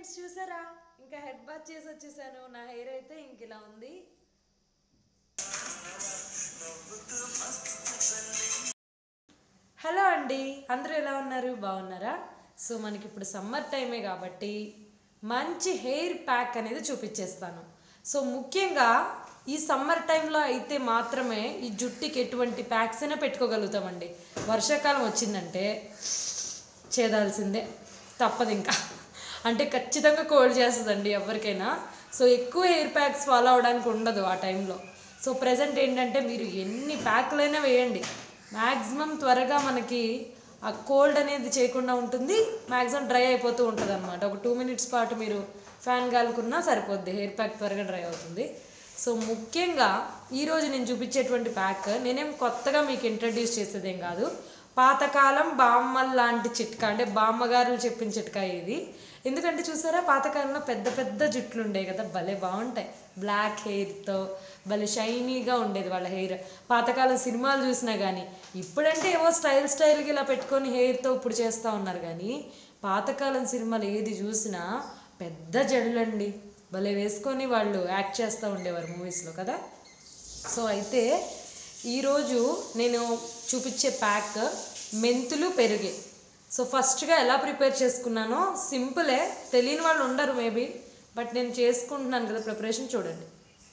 Friends చూసారా ఇంకా head bath చేసి వచ్చేసాను నా హెయిర్ అయితే ఇంక ఇలా ఉంది హలో అండి అందరూ ఎలా ఉన్నారు బాగున్నారా సో మనకి ఇప్పుడు సమ్మర్ టైమే కాబట్టి మంచి హెయిర్ ప్యాక్ అనేది చూపించేస్తాను సో ముఖ్యంగా ఈ సమ్మర్ టైంలో అయితే మాత్రమే ఈ జుట్టుకి ఎటువంటి ప్యాక్స్ అయినా పెట్టుకోగలుగుతామండి వర్షాకాలం వచ్చిందంటే చేదాల్సిందే తప్పదు ఇంకా అంటే ఖచ్చితంగా కోల్డ్ చేస్తుందండి ఎవరికైనా సో ఎక్కువ హెయిర్ ప్యాక్స్ ఫాలో అవడానికి ఉండదు ఆ టైంలో సో ప్రజెంట్ ఏంటంటే మీరు ఎన్ని ప్యాక్లైనా వేయండి మ్యాక్సిమం త్వరగా మనకి ఆ కోల్డ్ అనేది చేయకుండా ఉంటుంది మ్యాక్సిమం డ్రై అయిపోతూ ఉంటుంది అనమాట ఒక టూ మినిట్స్ పాటు మీరు ఫ్యాన్ గాలుకున్నా సరిపోద్ది హెయిర్ ప్యాక్ త్వరగా డ్రై అవుతుంది సో ముఖ్యంగా ఈరోజు నేను చూపించేటువంటి ప్యాక్ నేనేం కొత్తగా మీకు ఇంట్రడ్యూస్ చేసేదేం కాదు పాతకాలం బామ్మల లాంటి చిట్కా అంటే బామ్మగారులు చెప్పిన చిట్కా ఇది ఎందుకంటే చూసారా పాతకాలంలో పెద్ద పెద్ద జుట్లు ఉండేవి కదా భలే బాగుంటాయి బ్లాక్ హెయిర్తో భలే షైనీగా ఉండేది వాళ్ళ హెయిర్ పాతకాలం సినిమాలు చూసినా కానీ ఇప్పుడంటే ఏవో స్టైల్ స్టైల్గా ఇలా పెట్టుకొని హెయిర్తో ఇప్పుడు చేస్తూ ఉన్నారు కానీ పాతకాలం సినిమాలు ఏది చూసినా పెద్ద జడలండి భలే వేసుకొని వాళ్ళు యాక్ట్ చేస్తూ ఉండేవారు మూవీస్లో కదా సో అయితే ఈరోజు నేను చూపించే ప్యాక్ మెంతులు పెరుగే సో ఫస్ట్గా ఎలా ప్రిపేర్ చేసుకున్నానో సింపులే తెలియని వాళ్ళు ఉండరు మేబీ బట్ నేను చేసుకుంటున్నాను కదా ప్రిపరేషన్ చూడండి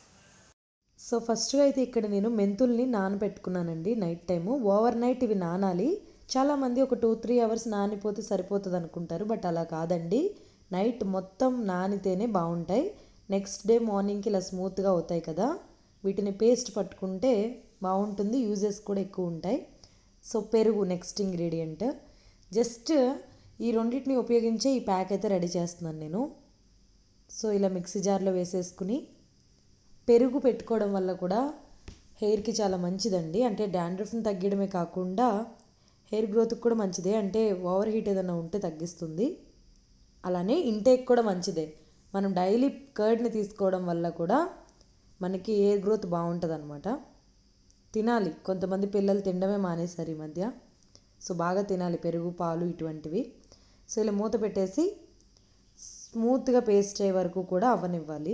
సో ఫస్ట్గా అయితే ఇక్కడ నేను మెంతుల్ని నానబెట్టుకున్నానండి నైట్ టైము ఓవర్ నైట్ ఇవి నానాలి చాలామంది ఒక టూ త్రీ అవర్స్ నానిపోతే సరిపోతుంది అనుకుంటారు బట్ అలా కాదండి నైట్ మొత్తం నానితేనే బాగుంటాయి నెక్స్ట్ డే మార్నింగ్కి ఇలా స్మూత్గా అవుతాయి కదా వీటిని పేస్ట్ పట్టుకుంటే బాగుంటుంది యూజెస్ కూడా ఎక్కువ ఉంటాయి సో పెరుగు నెక్స్ట్ ఇంగ్రీడియంట్ జస్ట్ ఈ రెండింటిని ఉపయోగించే ఈ ప్యాక్ అయితే రెడీ చేస్తున్నాను నేను సో ఇలా మిక్సీ జార్లో వేసేసుకుని పెరుగు పెట్టుకోవడం వల్ల కూడా హెయిర్కి చాలా మంచిదండి అంటే డాండ్రఫ్ని తగ్గడమే కాకుండా హెయిర్ గ్రోత్కి కూడా మంచిదే అంటే ఓవర్ హీట్ ఏదైనా ఉంటే తగ్గిస్తుంది అలానే ఇంటేక్ కూడా మంచిదే మనం డైలీ కర్డ్ని తీసుకోవడం వల్ల కూడా మనకి హెయిర్ గ్రోత్ బాగుంటుంది అనమాట తినాలి కొంతమంది పిల్లలు తినడమే మానేశారు ఈ మధ్య సో బాగా తినాలి పెరుగు పాలు ఇటువంటివి సో ఇలా మూత పెట్టేసి స్మూత్గా పేస్ట్ అయ్యే వరకు కూడా అవ్వనివ్వాలి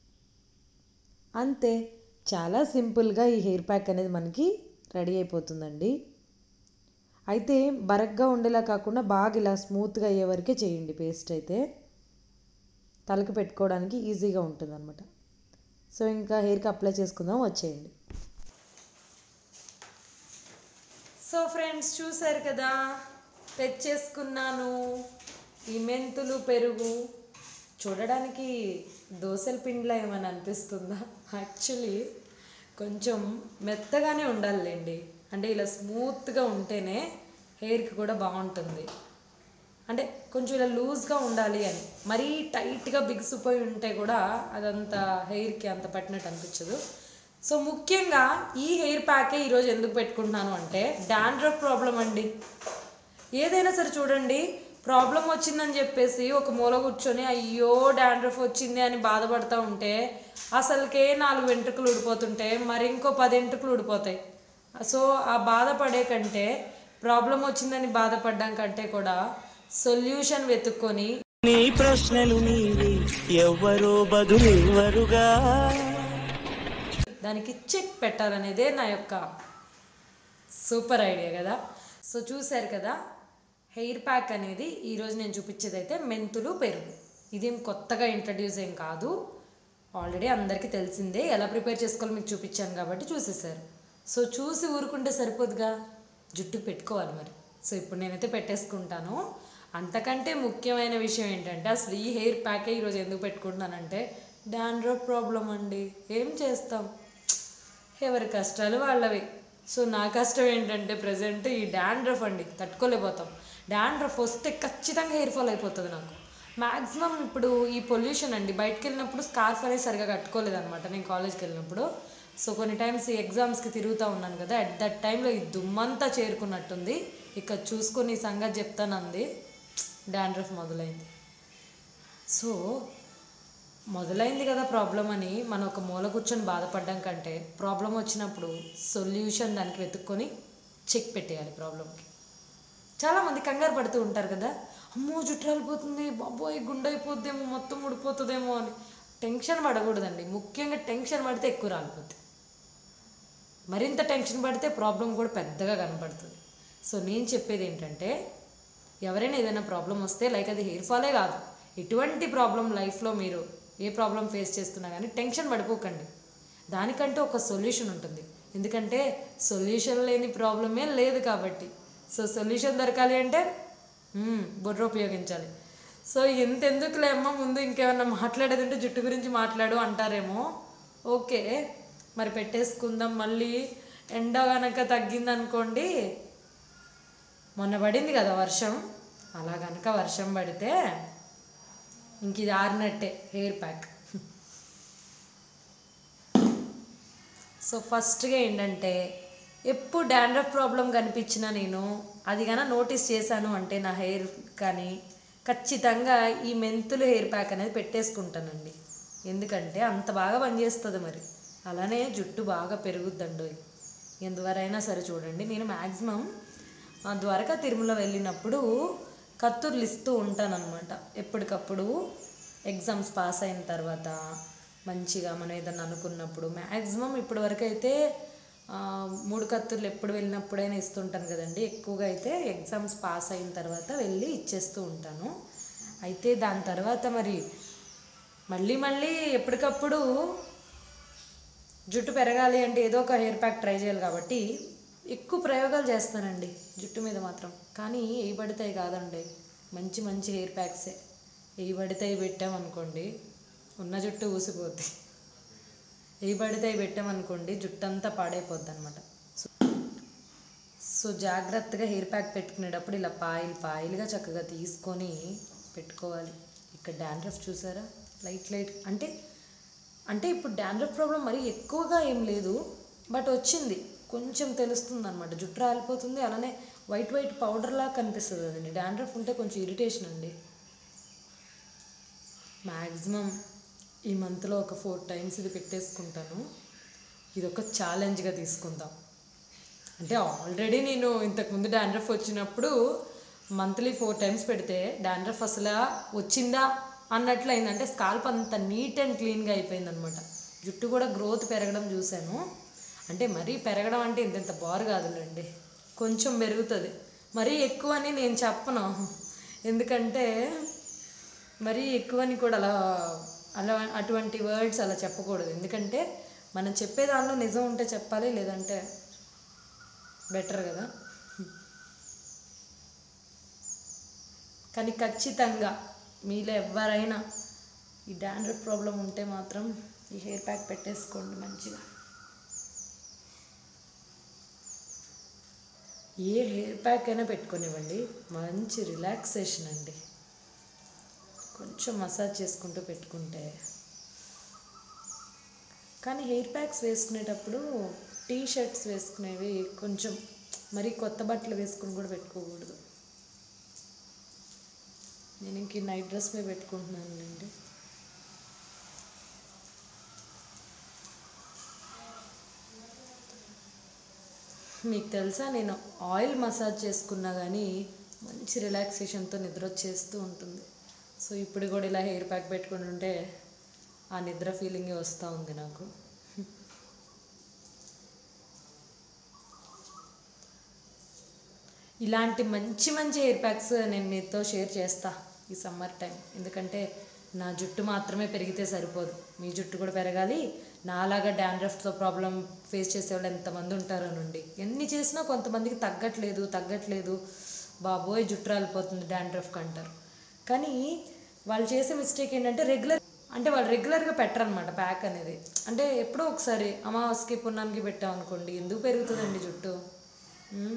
అంతే చాలా సింపుల్గా ఈ హెయిర్ ప్యాక్ అనేది మనకి రెడీ అయిపోతుందండి అయితే బరగ్గా ఉండేలా కాకుండా బాగా ఇలా స్మూత్గా అయ్యే వరకే చేయండి పేస్ట్ అయితే తలకి పెట్టుకోవడానికి ఈజీగా ఉంటుంది అనమాట సో ఇంకా హెయిర్కి అప్లై చేసుకుందాం వచ్చేయండి సో ఫ్రెండ్స్ చూసారు కదా తెచ్చేసుకున్నాను ఈ మెంతులు పెరుగు చూడడానికి దోశల పిండిలా ఏమైనా అనిపిస్తుందా యాక్చువల్లీ కొంచెం మెత్తగానే ఉండాలండి అంటే ఇలా స్మూత్గా ఉంటేనే హెయిర్కి కూడా బాగుంటుంది అంటే కొంచెం ఇలా లూజ్గా ఉండాలి అని మరీ టైట్గా బిగుసిపోయి ఉంటే కూడా అదంత హెయిర్కి అంత పట్టినట్టు అనిపించదు సో ముఖ్యంగా ఈ హెయిర్ ప్యాకే ఈరోజు ఎందుకు పెట్టుకుంటున్నాను అంటే డాండ్రఫ్ ప్రాబ్లం అండి ఏదైనా సరే చూడండి ప్రాబ్లం వచ్చిందని చెప్పేసి ఒక మూల కూర్చొని అయ్యో డాండ్రఫ్ వచ్చింది అని బాధపడతా ఉంటే అసలుకే నాలుగు వెంట్రుకలు ఊడిపోతుంటే మరి ఇంకో పది వెంట్రుకలు ఊడిపోతాయి సో ఆ బాధపడే కంటే ప్రాబ్లం వచ్చిందని బాధపడడం కంటే కూడా సొల్యూషన్ వెతుక్కొని నీ ప్రశ్నలు నీవి ఎవ్వరో బదులెవ్వరుగా దానికి చెక్ పెట్టాలనేదే నా యొక్క సూపర్ ఐడియా కదా సో చూశారు కదా హెయిర్ ప్యాక్ అనేది ఈరోజు నేను చూపించేది అయితే మెంతులు పెరుగు ఇదేం కొత్తగా ఇంట్రడ్యూస్ ఏం కాదు ఆల్రెడీ అందరికీ తెలిసిందే ఎలా ప్రిపేర్ చేసుకోవాలో మీకు చూపించాను కాబట్టి చూసేసారు సో చూసి ఊరుకుంటే సరిపోదుగా జుట్టు పెట్టుకోవాలి మరి సో ఇప్పుడు నేనైతే పెట్టేసుకుంటాను అంతకంటే ముఖ్యమైన విషయం ఏంటంటే అసలు ఈ హెయిర్ ప్యాకే ఈరోజు ఎందుకు పెట్టుకుంటున్నానంటే డాండ్రఫ్ ప్రాబ్లం అండి ఏం చేస్తాం ఎవరి కష్టాలు వాళ్ళవి సో నా కష్టం ఏంటంటే ప్రజెంట్ ఈ డాండ్రఫ్ అండి తట్టుకోలేకపోతాం డాండ్రఫ్ వస్తే ఖచ్చితంగా హెయిర్ ఫాల్ అయిపోతుంది నాకు మ్యాక్సిమం ఇప్పుడు ఈ పొల్యూషన్ అండి బయటకు వెళ్ళినప్పుడు స్కార్ఫ్ అనేది సరిగా కట్టుకోలేదు అనమాట నేను కాలేజ్కి వెళ్ళినప్పుడు సో కొన్ని టైమ్స్ ఈ ఎగ్జామ్స్కి తిరుగుతూ ఉన్నాను కదా అట్ దట్ టైంలో ఈ దుమ్మంతా చేరుకున్నట్టుంది ఇక చూసుకొని ఈ సంగతి చెప్తానంది డాండ్రఫ్ మొదలైంది సో మొదలైంది కదా ప్రాబ్లం అని మనం ఒక మూల కూర్చొని బాధపడడం కంటే ప్రాబ్లం వచ్చినప్పుడు సొల్యూషన్ దానికి వెతుక్కొని చెక్ పెట్టేయాలి ప్రాబ్లంకి చాలామంది కంగారు పడుతూ ఉంటారు కదా అమ్మో జుట్టు రాలిపోతుంది బాబోయ్ గుండె అయిపోద్దేమో మొత్తం ఊడిపోతుందేమో అని టెన్షన్ పడకూడదండి ముఖ్యంగా టెన్షన్ పడితే ఎక్కువ రాలిపోతుంది మరింత టెన్షన్ పడితే ప్రాబ్లం కూడా పెద్దగా కనపడుతుంది సో నేను చెప్పేది ఏంటంటే ఎవరైనా ఏదైనా ప్రాబ్లం వస్తే లైక్ అది హెయిర్ ఫాలే కాదు ఎటువంటి ప్రాబ్లం లైఫ్లో మీరు ఏ ప్రాబ్లం ఫేస్ చేస్తున్నా కానీ టెన్షన్ పడిపోకండి దానికంటే ఒక సొల్యూషన్ ఉంటుంది ఎందుకంటే సొల్యూషన్ లేని ప్రాబ్లమే లేదు కాబట్టి సో సొల్యూషన్ దొరకాలి అంటే మ్మ్, బుర్ర ఉపయోగించాలి సో ఎంతెందుకులే అమ్మ ముందు ఇంకేమన్నా మాట్లాడేది ఉంటే జుట్టు గురించి మాట్లాడు అంటారేమో ఓకే మరి పెట్టేసుకుందాం మళ్ళీ ఎండ కనుక తగ్గిందనుకోండి మొన్న పడింది కదా వర్షం అలా కనుక వర్షం పడితే ఇంక ఇది ఆరినట్టే హెయిర్ ప్యాక్ సో ఫస్ట్గా ఏంటంటే ఎప్పుడు డాండ్రఫ్ ప్రాబ్లం కనిపించినా నేను అది కన్నా నోటీస్ చేశాను అంటే నా హెయిర్ కానీ ఖచ్చితంగా ఈ మెంతులు హెయిర్ ప్యాక్ అనేది పెట్టేసుకుంటానండి ఎందుకంటే అంత బాగా పనిచేస్తుంది మరి అలానే జుట్టు బాగా పెరుగుద్దండి ఎందువరైనా సరే చూడండి నేను మ్యాక్సిమం ద్వారకా తిరుమల వెళ్ళినప్పుడు కత్తుర్లు ఇస్తూ ఉంటానన్నమాట ఎప్పటికప్పుడు ఎగ్జామ్స్ పాస్ అయిన తర్వాత మంచిగా మనం ఏదన్నా అనుకున్నప్పుడు మ్యాక్సిమం ఇప్పటి వరకు అయితే ఆ, మూడు కత్తుర్లు ఎప్పుడు వెళ్ళినప్పుడైనా ఇస్తుంటాను కదండి ఎక్కువగా అయితే ఎగ్జామ్స్ పాస్ అయిన తర్వాత వెళ్ళి ఇచ్చేస్తూ ఉంటాను అయితే దాని తర్వాత మరి మళ్ళీ మళ్ళీ ఎప్పటికప్పుడు జుట్టు పెరగాలి అంటే ఏదో ఒక హెయిర్ ప్యాక్ ట్రై చేయాలి కాబట్టి ఎక్కువ ప్రయోగాలు చేస్తానండి జుట్టు మీద మాత్రం కానీ ఏ పడితాయి కాదండి మంచి మంచి హెయిర్ ప్యాక్సే ఏ పడితాయి పెట్టామనుకోండి ఉన్న జుట్టు ఊసిపోద్ది ఏ పడితాయి పెట్టామనుకోండి జుట్టు అంతా పాడైపోద్ది అనమాట సో జాగ్రత్తగా హెయిర్ ప్యాక్ పెట్టుకునేటప్పుడు ఇలా పాయిల్ పాయిల్గా చక్కగా తీసుకొని పెట్టుకోవాలి ఇక్కడ డాండ్రఫ్ చూసారా లైట్ లైట్ అంటే అంటే ఇప్పుడు డాండ్రఫ్ ప్రాబ్లం మరీ ఎక్కువగా ఏం లేదు బట్ వచ్చింది కొంచెం తెలుస్తుంది అనమాట జుట్టు రాలిపోతుంది అలానే వైట్ వైట్ పౌడర్లా కనిపిస్తుంది అదండి డాండ్రఫ్ ఉంటే కొంచెం ఇరిటేషన్ అండి మ్యాక్సిమం ఈ మంత్లో ఒక ఫోర్ టైమ్స్ ఇది పెట్టేసుకుంటాను ఇది ఒక ఛాలెంజ్గా తీసుకుందాం అంటే ఆల్రెడీ నేను ఇంతకుముందు డాండ్రఫ్ వచ్చినప్పుడు మంత్లీ ఫోర్ టైమ్స్ పెడితే డాండ్రఫ్ అసలు వచ్చిందా అన్నట్లు అయింది అంటే స్కాల్ప్ అంత నీట్ అండ్ క్లీన్గా అయిపోయింది అనమాట జుట్టు కూడా గ్రోత్ పెరగడం చూశాను అంటే మరీ పెరగడం అంటే ఇంత ఇంత బారు కాదులేండి కొంచెం పెరుగుతుంది మరీ ఎక్కువ అని నేను చెప్పను ఎందుకంటే మరీ ఎక్కువని కూడా అలా అలా అటువంటి వర్డ్స్ అలా చెప్పకూడదు ఎందుకంటే మనం చెప్పే దానిలో నిజం ఉంటే చెప్పాలి లేదంటే బెటర్ కదా కానీ ఖచ్చితంగా మీలో ఎవరైనా ఈ డాండ్రఫ్ ప్రాబ్లం ఉంటే మాత్రం ఈ హెయిర్ ప్యాక్ పెట్టేసుకోండి మంచిగా ఏ హెయిర్ ప్యాక్ అయినా పెట్టుకొనివ్వండి మంచి రిలాక్సేషన్ అండి కొంచెం మసాజ్ చేసుకుంటూ పెట్టుకుంటే కానీ హెయిర్ ప్యాక్స్ వేసుకునేటప్పుడు టీ షర్ట్స్ వేసుకునేవి కొంచెం మరీ కొత్త బట్టలు వేసుకుని కూడా పెట్టుకోకూడదు నేను ఇంక ఈ నైట్ డ్రెస్ మీద పెట్టుకుంటున్నాను అండి మీకు తెలుసా నేను ఆయిల్ మసాజ్ చేసుకున్నా కానీ మంచి రిలాక్సేషన్తో నిద్ర వచ్చేస్తూ ఉంటుంది సో ఇప్పుడు కూడా ఇలా హెయిర్ ప్యాక్ పెట్టుకుని ఉంటే ఆ నిద్ర ఫీలింగే వస్తూ ఉంది నాకు ఇలాంటి మంచి మంచి హెయిర్ ప్యాక్స్ నేను మీతో షేర్ చేస్తా ఈ సమ్మర్ టైం ఎందుకంటే నా జుట్టు మాత్రమే పెరిగితే సరిపోదు మీ జుట్టు కూడా పెరగాలి నాలాగా డాండ్రఫ్తో ప్రాబ్లం ఫేస్ చేసేవాళ్ళు ఎంతమంది ఉంటారో నుండి ఎన్ని చేసినా కొంతమందికి తగ్గట్లేదు తగ్గట్లేదు బాబోయ్ జుట్టు రాలిపోతుంది డాండ్రఫ్కి అంటారు కానీ వాళ్ళు చేసే మిస్టేక్ ఏంటంటే రెగ్యులర్ అంటే వాళ్ళు రెగ్యులర్గా పెట్టరనమాట ప్యాక్ అనేది అంటే ఎప్పుడో ఒకసారి అమావాస్యకి పున్నానికి పెట్టాం అనుకోండి ఎందుకు పెరుగుతుందండి జుట్టు ఉమ్.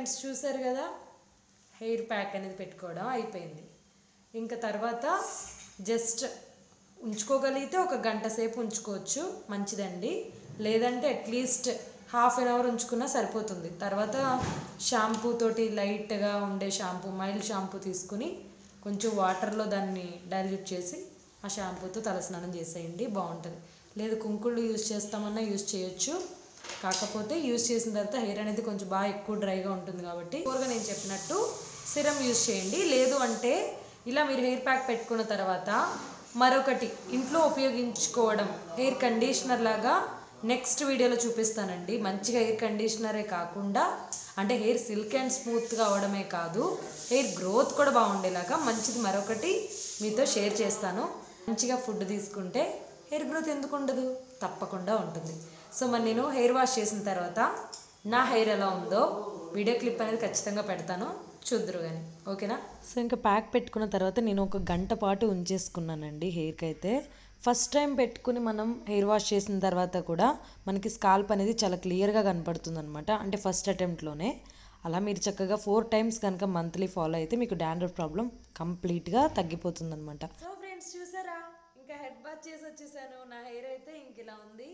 ఫ్రెండ్స్ చూసారు కదా హెయిర్ ప్యాక్ అనేది పెట్టుకోవడం అయిపోయింది ఇంకా తర్వాత జస్ట్ ఉంచుకోగలిగితే ఒక గంట సేపు ఉంచుకోవచ్చు మంచిదండి లేదంటే అట్లీస్ట్ హాఫ్ అన్ అవర్ ఉంచుకున్నా సరిపోతుంది తర్వాత షాంపూ తోటి లైట్గా ఉండే షాంపూ మైల్డ్ షాంపూ తీసుకుని కొంచెం వాటర్లో దాన్ని డైల్యూట్ చేసి ఆ షాంపూతో తలస్నానం చేసేయండి బాగుంటుంది లేదు కుంకుళ్ళు యూజ్ చేస్తామన్నా యూజ్ చేయొచ్చు కాకపోతే యూజ్ చేసిన తర్వాత హెయిర్ అనేది కొంచెం బాగా ఎక్కువ డ్రైగా ఉంటుంది కాబట్టి ఓవర్గా నేను చెప్పినట్టు సిరం యూజ్ చేయండి లేదు అంటే ఇలా మీరు హెయిర్ ప్యాక్ పెట్టుకున్న తర్వాత మరొకటి ఇంట్లో ఉపయోగించుకోవడం హెయిర్ కండిషనర్ లాగా నెక్స్ట్ వీడియోలో చూపిస్తానండి మంచిగా హెయిర్ కండిషనరే కాకుండా అంటే హెయిర్ సిల్క్ అండ్ స్మూత్గా అవడమే కాదు హెయిర్ గ్రోత్ కూడా బాగుండేలాగా మంచిది మరొకటి మీతో షేర్ చేస్తాను మంచిగా ఫుడ్ తీసుకుంటే హెయిర్ గ్రోత్ ఎందుకు ఉండదు తప్పకుండా ఉంటుంది సో మరి నేను హెయిర్ వాష్ చేసిన తర్వాత నా హెయిర్ ఎలా ఉందో వీడియో క్లిప్ అనేది ఖచ్చితంగా పెడతాను చూద్దరు కానీ ఓకేనా సో ఇంకా ప్యాక్ పెట్టుకున్న తర్వాత నేను ఒక గంట పాటు ఉంచేసుకున్నానండి హెయిర్కి అయితే ఫస్ట్ టైం పెట్టుకుని మనం హెయిర్ వాష్ చేసిన తర్వాత కూడా మనకి స్కాల్ప్ అనేది చాలా క్లియర్గా కనపడుతుంది అనమాట అంటే ఫస్ట్ అటెంప్ట్లోనే అలా మీరు చక్కగా ఫోర్ టైమ్స్ కనుక మంత్లీ ఫాలో అయితే మీకు డాండ్రఫ్ ప్రాబ్లం కంప్లీట్గా తగ్గిపోతుంది అనమాట సో ఫ్రెండ్స్ చూసారా ఇంకా హెడ్ బాత్ చేసి వచ్చేసాను నా హెయిర్ అయితే ఇంక ఇలా ఉంది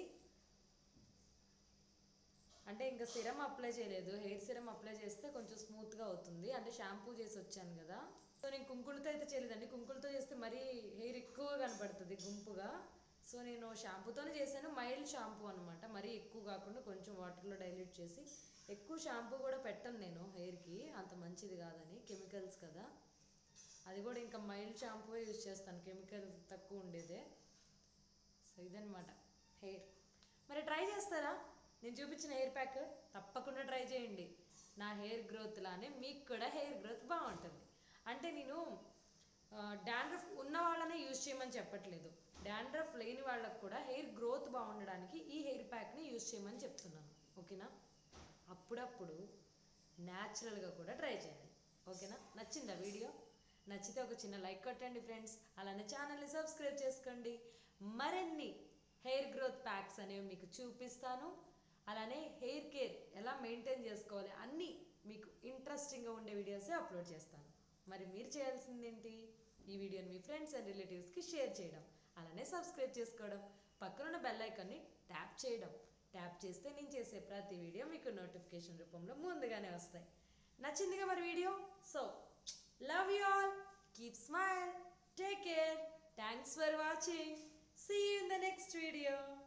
అంటే ఇంకా సిరం అప్లై చేయలేదు హెయిర్ సిరం అప్లై చేస్తే కొంచెం స్మూత్గా అవుతుంది అంటే షాంపూ చేసి వచ్చాను కదా సో నేను కుంకులతో అయితే చేయలేదండి కుంకులతో చేస్తే మరీ హెయిర్ ఎక్కువగా కనపడుతుంది గుంపుగా సో నేను షాంపూతోనే చేశాను మైల్డ్ షాంపూ అనమాట మరీ ఎక్కువ కాకుండా కొంచెం వాటర్లో డైల్యూట్ చేసి ఎక్కువ షాంపూ కూడా పెట్టను నేను హెయిర్కి అంత మంచిది కాదని కెమికల్స్ కదా అది కూడా ఇంకా మైల్డ్ షాంపూ యూజ్ చేస్తాను కెమికల్ తక్కువ ఉండేదే సో ఇదనమాట హెయిర్ మరి ట్రై చేస్తారా నేను చూపించిన హెయిర్ ప్యాక్ తప్పకుండా ట్రై చేయండి నా హెయిర్ గ్రోత్ లానే మీకు కూడా హెయిర్ గ్రోత్ బాగుంటుంది అంటే నేను డాండ్రఫ్ ఉన్న వాళ్ళనే యూజ్ చేయమని చెప్పట్లేదు డాండ్రఫ్ లేని వాళ్ళకు కూడా హెయిర్ గ్రోత్ బాగుండడానికి ఈ హెయిర్ ప్యాక్ని యూజ్ చేయమని చెప్తున్నాను ఓకేనా అప్పుడప్పుడు న్యాచురల్గా కూడా ట్రై చేయండి ఓకేనా నచ్చిందా వీడియో నచ్చితే ఒక చిన్న లైక్ కొట్టండి ఫ్రెండ్స్ అలానే ఛానల్ని సబ్స్క్రైబ్ చేసుకోండి మరిన్ని హెయిర్ గ్రోత్ ప్యాక్స్ అనేవి మీకు చూపిస్తాను అలానే హెయిర్ కేర్ ఎలా మెయింటైన్ చేసుకోవాలి అన్నీ మీకు ఇంట్రెస్టింగ్గా ఉండే వీడియోసే అప్లోడ్ చేస్తాను మరి మీరు చేయాల్సింది ఏంటి ఈ వీడియోని మీ ఫ్రెండ్స్ అండ్ రిలేటివ్స్కి షేర్ చేయడం అలానే సబ్స్క్రైబ్ చేసుకోవడం పక్కనున్న బెల్ ఐకాన్ని ట్యాప్ చేయడం ట్యాప్ చేస్తే నేను చేసే ప్రతి వీడియో మీకు నోటిఫికేషన్ రూపంలో ముందుగానే వస్తాయి నచ్చిందిగా మరి video so love you all keep smile take care thanks for watching see you in the next video